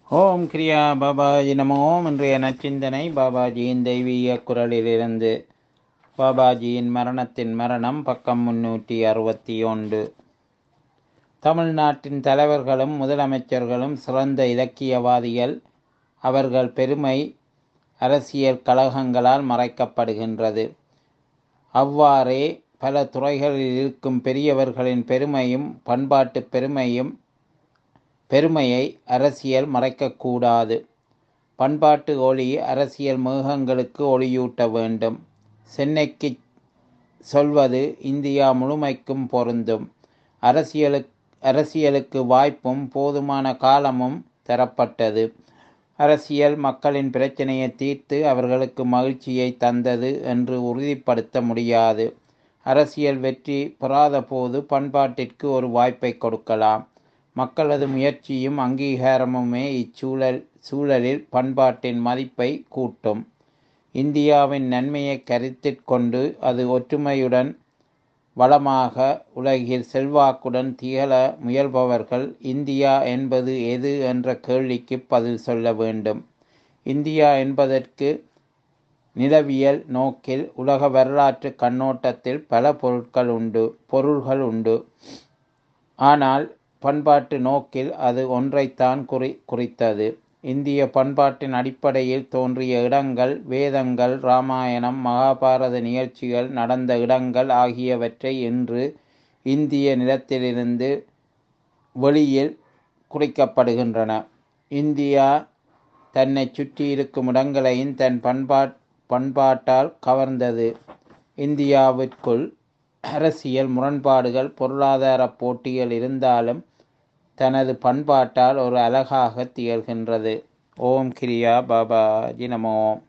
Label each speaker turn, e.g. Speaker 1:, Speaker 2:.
Speaker 1: ஓம் கிரியா பாபாஜி நமோ இன்றைய நச்சிந்தனை பாபாஜியின் தெய்வீக குரலிலிருந்து பாபாஜியின் மரணத்தின் மரணம் பக்கம் முன்னூற்றி அறுபத்தி ஒன்று தமிழ்நாட்டின் தலைவர்களும் முதலமைச்சர்களும் சிறந்த இலக்கியவாதிகள் அவர்கள் பெருமை அரசியல் கழகங்களால் மறைக்கப்படுகின்றது அவ்வாறே பல துறைகளில் இருக்கும் பெரியவர்களின் பெருமையும் பண்பாட்டு பெருமையும் பெருமையை அரசியல் மறைக்கக்கூடாது பண்பாட்டு ஒளி அரசியல் மேகங்களுக்கு ஒளியூட்ட வேண்டும் சென்னைக்கு சொல்வது இந்தியா முழுமைக்கும் பொருந்தும் அரசியலுக்கு அரசியலுக்கு வாய்ப்பும் போதுமான காலமும் தரப்பட்டது அரசியல் மக்களின் பிரச்சனையை தீர்த்து அவர்களுக்கு மகிழ்ச்சியை தந்தது என்று உறுதிப்படுத்த முடியாது அரசியல் வெற்றி பெறாத போது பண்பாட்டிற்கு ஒரு வாய்ப்பை கொடுக்கலாம் மக்களது முயற்சியும் அங்கீகாரமுமே இச்சூழல் சூழலில் பண்பாட்டின் மதிப்பை கூட்டும் இந்தியாவின் நன்மையை கருத்தில் கொண்டு அது ஒற்றுமையுடன் வளமாக உலகில் செல்வாக்குடன் திகழ முயல்பவர்கள் இந்தியா என்பது எது என்ற கேள்விக்கு பதில் சொல்ல வேண்டும் இந்தியா என்பதற்கு நிலவியல் நோக்கில் உலக வரலாற்று கண்ணோட்டத்தில் பல பொருட்கள் உண்டு பொருள்கள் உண்டு ஆனால் பண்பாட்டு நோக்கில் அது ஒன்றைத்தான் குறி குறித்தது இந்திய பண்பாட்டின் அடிப்படையில் தோன்றிய இடங்கள் வேதங்கள் இராமாயணம் மகாபாரத நிகழ்ச்சிகள் நடந்த இடங்கள் ஆகியவற்றை இன்று இந்திய நிலத்திலிருந்து வெளியில் குறிக்கப்படுகின்றன இந்தியா தன்னை சுற்றி இருக்கும் இடங்களையும் தன் பண்பாட் பண்பாட்டால் கவர்ந்தது இந்தியாவிற்குள் அரசியல் முரண்பாடுகள் பொருளாதார போட்டிகள் இருந்தாலும் தனது பண்பாட்டால் ஒரு அழகாக திகழ்கின்றது ஓம் கிரியா பாபாஜி நமோ